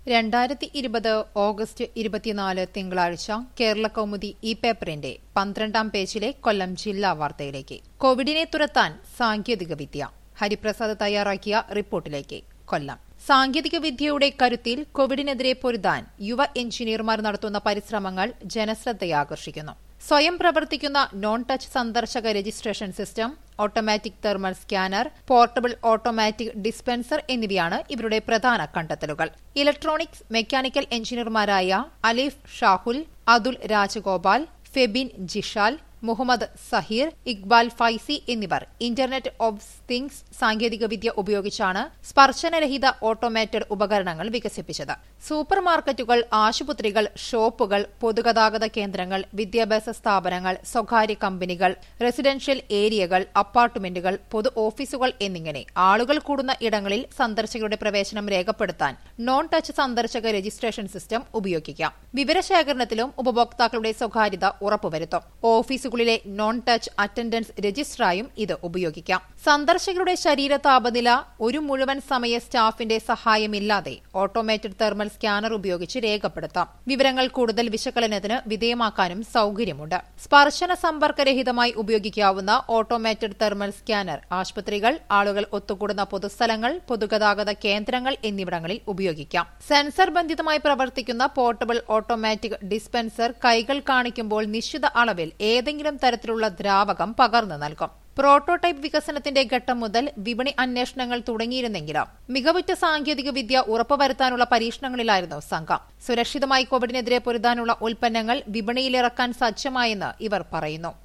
രണ്ടായിരത്തി ഇരുപത് ഓഗസ്റ്റ് ഇരുപത്തിനാല് തിങ്കളാഴ്ച കേരള കൗമുദി ഈ പേപ്പറിന്റെ പന്ത്രണ്ടാം പേജിലെ കൊല്ലം ജില്ലാ വാർത്തയിലേക്ക് കോവിഡിനെ തുരത്താൻ സാങ്കേതികവിദ്യ ഹരിപ്രസാദ് തയ്യാറാക്കിയ റിപ്പോർട്ടിലേക്ക് കൊല്ലം സാങ്കേതിക വിദ്യയുടെ കരുത്തിൽ കോവിഡിനെതിരെ പൊരുതാൻ യുവ എഞ്ചിനീയർമാർ നടത്തുന്ന പരിശ്രമങ്ങൾ ജനശ്രദ്ധയാകർഷിക്കുന്നു സ്വയം പ്രവർത്തിക്കുന്ന നോൺ ടച്ച് സന്ദർശക registration system automatic thermal scanner portable automatic dispenser എന്നിവയാണ് ഇവരുടെ പ്രധാന കണ്ടെത്തലുകൾ ഇലക്ട്രോണിക്സ് മെക്കാനിക്കൽ എഞ്ചിനീയർമാരായ അലീഫ് ഷാഹുൽ അതുൽ രാജഗോപാൽ ഫെബിൻ ജിഷാൽ മുഹമ്മദ് സഹീർ ഇക്ബാൽ ഫൈസി എന്നിവർ ഇന്റർനെറ്റ് ഓഫ് തിങ്സ് സാങ്കേതികവിദ്യ ഉപയോഗിച്ചാണ് സ്പർശനരഹിത ഓട്ടോമേറ്റഡ് ഉപകരണങ്ങൾ വികസിപ്പിച്ചത് സൂപ്പർ മാർക്കറ്റുകൾ ആശുപത്രികൾ ഷോപ്പുകൾ പൊതുഗതാഗത കേന്ദ്രങ്ങൾ വിദ്യാഭ്യാസ സ്ഥാപനങ്ങൾ സ്വകാര്യ കമ്പനികൾ റെസിഡൻഷ്യൽ ഏരിയകൾ അപ്പാർട്ട്മെന്റുകൾ പൊതു ഓഫീസുകൾ എന്നിങ്ങനെ ആളുകൾ കൂടുന്ന ഇടങ്ങളിൽ സന്ദർശകരുടെ പ്രവേശനം രേഖപ്പെടുത്താൻ നോൺ ടച്ച് സന്ദർശക രജിസ്ട്രേഷൻ സിസ്റ്റം ഉപയോഗിക്കാം വിവരശേഖരണത്തിലും ഉപഭോക്താക്കളുടെ സ്വകാര്യത ഉറപ്പുവരുത്തും ഓഫീസുകളിലെ നോൺ ടച്ച് അറ്റൻഡൻസ് രജിസ്ട്രായും ഇത് ഉപയോഗിക്കാം സന്ദർശകരുടെ ശരീര താപനില ഒരു മുഴുവൻ സമയ സ്റ്റാഫിന്റെ സഹായമില്ലാതെ ഓട്ടോമേറ്റഡ് തെർമൽ സ്കാനർ ഉപയോഗിച്ച് രേഖപ്പെടുത്താം വിവരങ്ങൾ കൂടുതൽ വിശകലനത്തിന് വിധേയമാക്കാനും സൌകര്യമുണ്ട് സ്പർശന സമ്പർക്കരഹിതമായി ഉപയോഗിക്കാവുന്ന ഓട്ടോമേറ്റഡ് തെർമൽ സ്കാനർ ആശുപത്രികൾ ആളുകൾ ഒത്തുകൂടുന്ന പൊതുസ്ഥലങ്ങൾ പൊതുഗതാഗത കേന്ദ്രങ്ങൾ എന്നിവിടങ്ങളിൽ ഉപയോഗിക്കാം സെൻസർ ബന്ധിതമായി പ്രവർത്തിക്കുന്ന പോർട്ടബിൾ ഓട്ടോമാറ്റിക് ഡിസ്പെൻസർ കൈകൾ കാണിക്കുമ്പോൾ നിശ്ചിത അളവിൽ ഏതെങ്കിലും തരത്തിലുള്ള ദ്രാവകം പകർന്നു നൽകും പ്രോട്ടോടൈപ്പ് വികസനത്തിന്റെ ഘട്ടം മുതൽ വിപണി അന്വേഷണങ്ങൾ തുടങ്ങിയിരുന്നെങ്കിലും മികവുറ്റ സാങ്കേതിക വിദ്യ ഉറപ്പുവരുത്താനുള്ള പരീക്ഷണങ്ങളിലായിരുന്നു സംഘം സുരക്ഷിതമായി കോവിഡിനെതിരെ പൊരുതാനുള്ള ഉൽപ്പന്നങ്ങൾ വിപണിയിലിറക്കാൻ സജ്ജമായെന്ന് ഇവർ പറയുന്നു